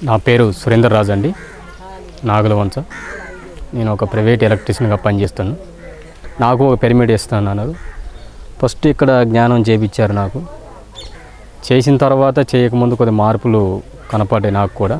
నా పేరు సురేందర్ రాజు అండి నాగులవంచ నేను ఒక ప్రైవేట్ ఎలక్ట్రీషియన్గా పనిచేస్తాను నాకు ఒక పెరిమిట్ ఇస్తాను అన్నారు ఫస్ట్ ఇక్కడ జ్ఞానం చేపించారు నాకు చేసిన తర్వాత చేయకముందు కొద్ది మార్పులు కనపడ్డాయి నాకు కూడా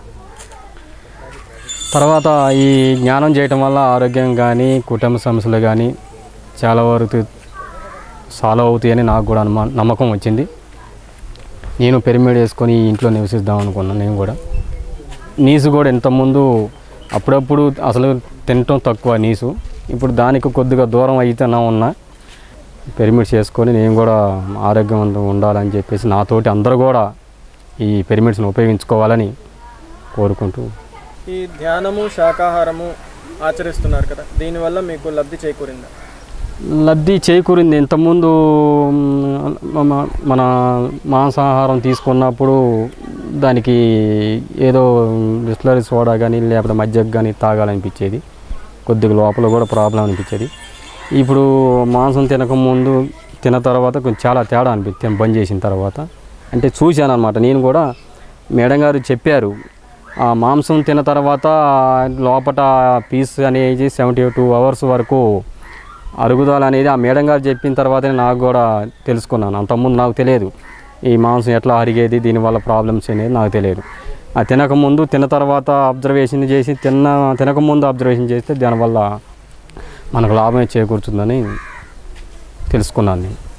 తర్వాత ఈ జ్ఞానం చేయటం వల్ల ఆరోగ్యం కానీ కుటుంబ సమస్యలు కానీ చాలా వరకు సాల్వ్ అవుతాయని నాకు కూడా అనుమా నమ్మకం వచ్చింది నేను పిరమిడ్ వేసుకొని ఈ ఇంట్లో నివసిద్దాం అనుకున్నాను నేను కూడా నీసు కూడా ఇంతకుముందు అప్పుడప్పుడు అసలు తినటం తక్కువ నీసు ఇప్పుడు దానికి కొద్దిగా దూరం అయితేనా ఉన్నా పిరమిడ్ చేసుకొని నేను కూడా ఆరోగ్యవంతంగా ఉండాలని చెప్పేసి నాతోటి అందరూ కూడా ఈ పిరమిడ్స్ని ఉపయోగించుకోవాలని కోరుకుంటూ ఈ ధ్యానము శాకాహారము ఆచరిస్తున్నారు కదా దీనివల్ల మీకు లబ్ధి చేకూరిందా లబ్ధి చేకూరింది ఇంతకుముందు మ్, మ- మన మాంసాహారం తీసుకున్నప్పుడు దానికి ఏదో బిస్లరీ సోడా కానీ లేకపోతే మజ్జగ కానీ తాగాలనిపించేది కొద్దిగా లోపల కూడా ప్రాబ్లం అనిపించేది ఇప్పుడు మాంసం తినకముందు తిన్న తర్వాత కొంచెం చాలా తేడా అనిపించింది బంద్ చేసిన తర్వాత అంటే చూశాను అనమాట నేను కూడా మేడం గారు చెప్పారు ఆ మాంసం తిన్న తర్వాత లోపల పీస్ అనేది సెవెంటీ టూ అవర్స్ వరకు అరుగుదల అనేది ఆ మేడం గారు చెప్పిన తర్వాతనే నాకు కూడా తెలుసుకున్నాను అంతకుముందు నాకు తెలియదు ఈ మాంసం ఎట్లా అరిగేది దీనివల్ల ప్రాబ్లమ్స్ అనేది నాకు తెలియదు ఆ తినకముందు తిన్న తర్వాత అబ్జర్వేషన్ చేసి తిన్న తినకముందు అబ్జర్వేషన్ చేస్తే దానివల్ల మనకు లాభమే చేకూరుతుందని తెలుసుకున్నాను నేను